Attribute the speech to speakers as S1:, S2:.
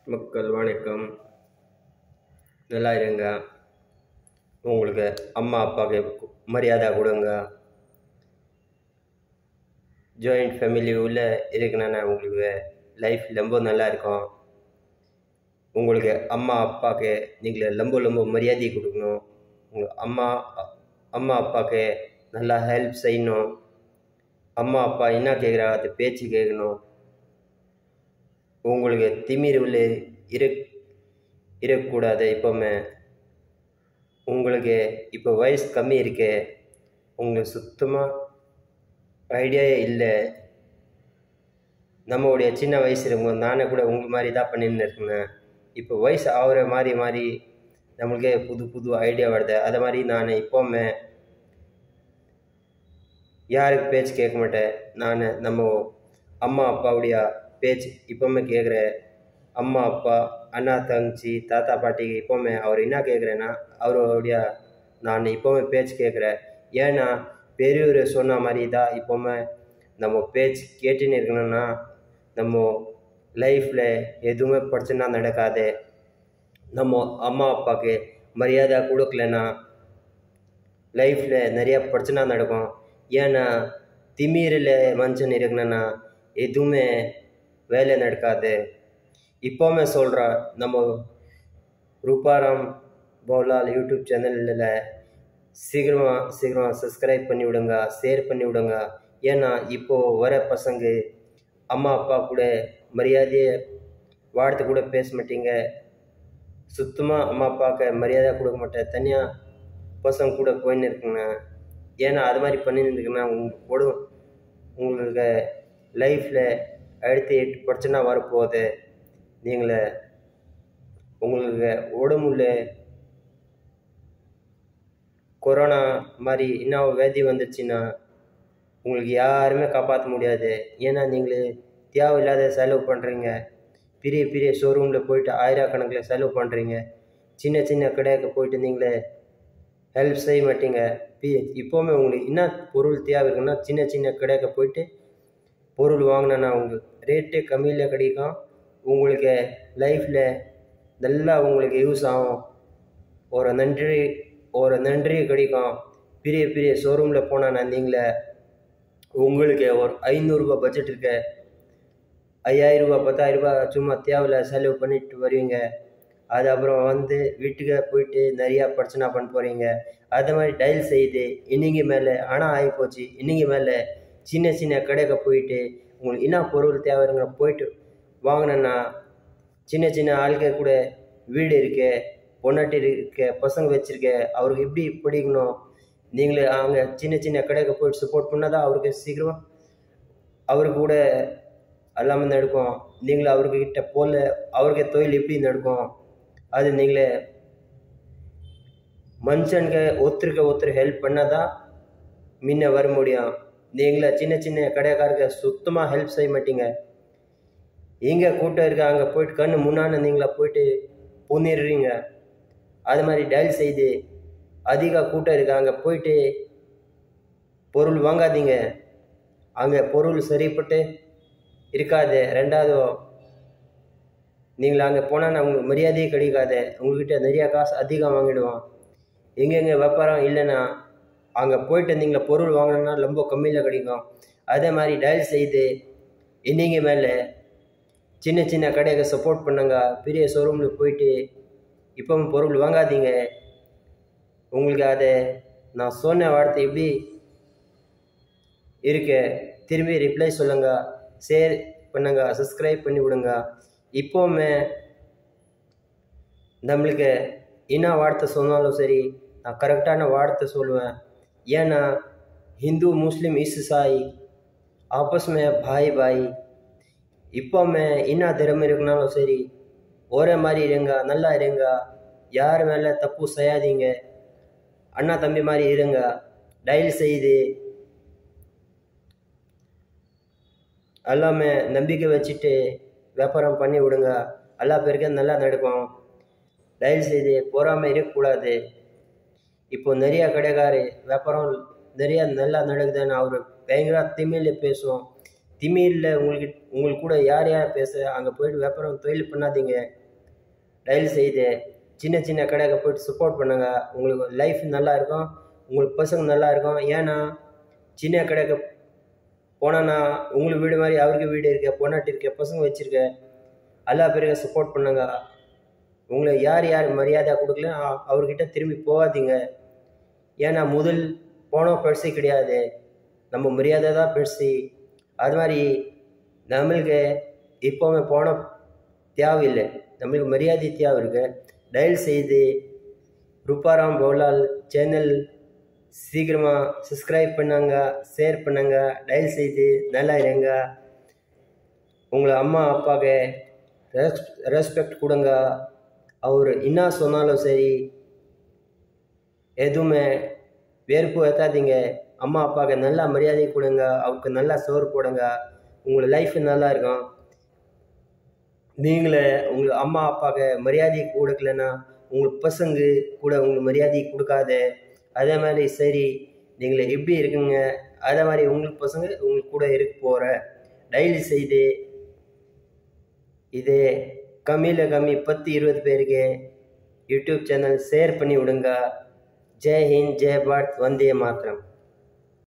S1: மக்கள் வணக்கம் நல்லா இருங்க உங்களுக்கு அம்மா அப்பாவுக்கு மரியாதை கொடுங்க ஜாயிண்ட் ஃபேமிலி உள்ள இருக்குன்னா உங்களுக்கு லைஃப் ரொம்ப நல்லா இருக்கும் உங்களுக்கு அம்மா அப்பாவுக்கு நீங்கள் ரொம்ப ரொம்ப மரியாதை கொடுக்கணும் உங்கள் அம்மா அம்மா அப்பாவுக்கு நல்லா ஹெல்ப் செய்யணும் அம்மா அப்பா என்ன கேட்குறா அது பேச்சு கேட்கணும் உங்களுக்கு திமிர் உள்ள இரு இருக்கக்கூடாது இப்போவுமே உங்களுக்கு இப்போ வயசு கம்மி இருக்கு உங்களுக்கு சுத்தமாக ஐடியாவே இல்லை நம்மளுடைய சின்ன வயசு இருக்கும் நானே கூட உங்கள் மாதிரி தான் பண்ணின்னு இருக்கேன் இப்போ வயசு ஆகிற மாதிரி மாதிரி நம்மளுக்கே புது புது ஐடியா வருது அதை மாதிரி நான் இப்போவுமே யாருக்கு பேச்சு கேட்க மாட்டேன் நான் நம்ம அம்மா அப்பாவுடைய பேச்சு இப்போவுமே கேட்குறேன் அம்மா அப்பா அண்ணா தங்கச்சி தாத்தா பாட்டிக்கு இப்போவுமே அவர் என்ன கேட்குறேன்னா அவருடைய நான் இப்போவுமே பேச்சு கேட்குறேன் ஏன்னா பெரியவர் சொன்ன மாதிரி தான் இப்போவுமே நம்ம பேச்சு கேட்டுன்னு இருக்கணும்னா நம்ம லைஃப்பில் எதுவுமே பிரச்சனை நடக்காது நம்ம அம்மா அப்பாவுக்கு மரியாதை கொடுக்கலன்னா லைஃப்பில் நிறைய பிரச்சனை நடக்கும் ஏன்னா திமிரில் மனுஷன் இருக்கணும்னா எதுவுமே வேலை நடக்காது இப்போவுமே சொல்கிற நம்ம ரூபாராம் பவுலால் யூடியூப் சேனலில் சீக்கிரமாக சீக்கிரமாக சப்ஸ்கிரைப் பண்ணி விடுங்க ஷேர் பண்ணி விடுங்க ஏன்னா இப்போது வர பசங்க அம்மா அப்பா கூட மரியாதையை வார்த்தை கூட பேச மாட்டீங்க சுத்தமாக அம்மா அப்பாவுக்கு மரியாதை கொடுக்க மாட்டேன் தனியாக பசங்க கூட போயின்னு இருக்குங்க ஏன்னா அது மாதிரி பண்ணின்னு இருக்குன்னா உங்களுக்கு கூட உங்களுக்கு லைஃப்பில் அடுத்து எட்டு பிரச்சனை வரப்போகுது நீங்களே உங்களுக்கு உடம்புல கொரோனா மாதிரி என்ன வியாதி வந்துச்சுன்னா உங்களுக்கு யாருமே காப்பாற்ற முடியாது ஏன்னா நீங்களே தேவையில்லாத செலவு பண்ணுறீங்க பெரிய பெரிய ஷோரூமில் போயிட்டு ஆயிரக்கணக்கில் செலவு பண்ணுறீங்க சின்ன சின்ன கடைக்கு போயிட்டு நீங்களே ஹெல்ப் செய்ய மாட்டீங்க பி இப்போவுமே உங்களுக்கு என்ன பொருள் தேவை இருக்குன்னா சின்ன சின்ன கடைக்கு போயிட்டு பொருள் வாங்கினா உங்களுக்கு ரேட்டு கம்மியில் கிடைக்கும் உங்களுக்கு லைஃப்பில் நல்லா உங்களுக்கு யூஸ் ஆகும் ஒரு நன்றி ஒரு நன்றி கிடைக்கும் பெரிய பெரிய ஷோரூமில் போனால் நீங்களே உங்களுக்கு ஒரு ஐநூறுரூபா பட்ஜெட் இருக்க ஐயாயிரரூபா பத்தாயிரரூபா சும்மா தேவையில்ல செலவு பண்ணிட்டு வருவீங்க அது அப்புறம் வந்து வீட்டுக்கு போயிட்டு நிறையா பிரச்சனை பண்ண போகிறீங்க அது மாதிரி டயல் செய்து இன்னைக்கு மேலே ஆனால் ஆகிப்போச்சு இன்னைக்கு மேலே சின்ன சின்ன கடைக்கு போயிட்டு உங்களுக்கு என்ன பொருள் தேவைங்கிற போயிட்டு வாங்கினேன்னா சின்ன சின்ன ஆளுங்க கூட வீடு இருக்கு பொண்டாட்டி இருக்க பசங்க வச்சுருக்க அவருக்கு எப்படி படிக்கணும் நீங்களே அங்கே சின்ன சின்ன கடைக்கு போயிட்டு சப்போர்ட் பண்ணால் தான் அவருக்கு சீக்கிரமாக அவருக்கு கூட எல்லாமே நடக்கும் நீங்களே அவர்கிட்ட போல அவருக்கு தொழில் எப்படி நடக்கும் அது நீங்களே மனுஷனுக்கு ஒருத்தருக்கு ஒருத்தர் ஹெல்ப் பண்ணால் தான் முன்ன வர முடியும் நீங்களே சின்ன சின்ன கடைக்காரருக்கு சுத்தமாக ஹெல்ப் செய்ய மாட்டீங்க எங்கே கூட்டம் இருக்கா அங்கே போயிட்டு கண்ணு முன்னாடி நீங்களா போயிட்டு புண்ணிடுறீங்க அது மாதிரி டயல் செய்து அதிக கூட்டம் இருக்கா அங்கே போயிட்டு பொருள் வாங்காதீங்க அங்கே பொருள் சரிப்பட்டு இருக்காது ரெண்டாவது நீங்கள் அங்கே போனால் உங்களுக்கு மரியாதையே கிடைக்காது உங்கள்கிட்ட நிறையா காசு அதிகம் வாங்கிடுவான் எங்கெங்கே வியாபாரம் இல்லைன்னா அங்கே போயிட்டு நீங்கள் பொருள் வாங்கினா ரொம்ப கம்மியில் கிடைக்கும் அதே மாதிரி டயல் செய்து இன்னைக்கு மேலே சின்ன சின்ன கடைக்கு சப்போர்ட் பண்ணுங்க பெரிய ஷோரூமில் போயிட்டு இப்போவும் பொருள் வாங்காதீங்க உங்களுக்கு அதை நான் சொன்ன வார்த்தை எப்படி இருக்கு திரும்பி ரிப்ளை சொல்லுங்க ஷேர் பண்ணுங்க சப்ஸ்கிரைப் பண்ணி விடுங்க இப்போவுமே நம்மளுக்கு என்ன வார்த்தை சொன்னாலும் சரி நான் கரெக்டான வார்த்தை சொல்லுவேன் ஏன்னா हिंदू मुस्लिम ईसाई आपस में भाई भाई இப்போவுமே என்ன திறமை இருக்குனாலும் சரி ஒரே மாதிரி இருங்க நல்லா இருங்க யார் மேலே தப்பு செய்யாதீங்க அண்ணா தம்பி மாதிரி இருங்க டயல் செய்து எல்லாமே நம்பிக்கை வச்சுட்டு வியாபாரம் பண்ணி விடுங்க எல்லா பேருக்கும் நல்லா நடக்கும் டயல் செய்து பொறாமல் இருக்கக்கூடாது இப்போ நிறைய கடைக்காரு வியாபாரம் நிறையா நல்லா நடக்குதுன்னு அவர் பயங்கர திமிழில் பேசுவோம் திமிரில் உங்களுக்கு உங்களுக்கு கூட யார் யார் பேச அங்கே போயிட்டு வியாபாரம் தொழில் பண்ணாதீங்க தயவு செய்து சின்ன சின்ன கடைக்கு போயிட்டு சப்போர்ட் பண்ணுங்க உங்களுக்கு லைஃப் நல்லா இருக்கும் உங்களுக்கு பசங்க நல்லா இருக்கும் ஏன்னா சின்ன கடைக்கு போனான்னா உங்களுக்கு வீடு மாதிரி அவருக்கு வீடு இருக்க பொண்ணாட்டி இருக்க பசங்க வச்சுருக்க எல்லா பேருக்கும் சப்போர்ட் பண்ணுங்க உங்களை யார் யார் மரியாதை கொடுக்கல அ- அவர்கிட்ட திரும்பி போகாதீங்க ஏன்னா முதல் போனோம் பெருசு கிடையாது நம்ம மரியாதை தான் பெருசு அது மாதிரி நம்மளுக்கு இப்போவுமே போனோம் தேவையில்லை நம்மளுக்கு மரியாதை தேவை இருக்கு டயல் செய்து ரூபாராம் பவுலால் சேனல் சீக்கிரமாக சப்ஸ்கிரைப் பண்ணுங்க ஷேர் பண்ணுங்க டயல் செய்து நல்லா இருங்க உங்களை அம்மா அப்பாவுக்கு ரெஸ் ரெஸ்பெக்ட் கொடுங்க அவர் என்ன சொன்னாலும் சரி எதுவுமே வெறுப்பு ஏற்றாதீங்க அம்மா அப்பாவுக்கு நல்லா மரியாதை கொடுங்க அவருக்கு நல்லா சோறு போடுங்க உங்கள் லைஃப் நல்லா இருக்கும் நீங்களே உங்கள் அம்மா அப்பாவுக்கு மரியாதை கொடுக்கலன்னா உங்கள் பசங்க கூட உங்களுக்கு மரியாதை கொடுக்காத அதே மாதிரி சரி நீங்களே எப்படி இருக்குங்க அதே மாதிரி உங்களுக்கு பசங்க உங்களுக்கு கூட இருக்க போகிற டெய்லி செய்து இது கம்மியில் கம்மி பத்து இருபது பேருக்கு யூடியூப் சேனல் ஷேர் பண்ணி விடுங்க ஜெய் ஹிந்த் ஜெய் பாரத் வந்தே மாத்திரம்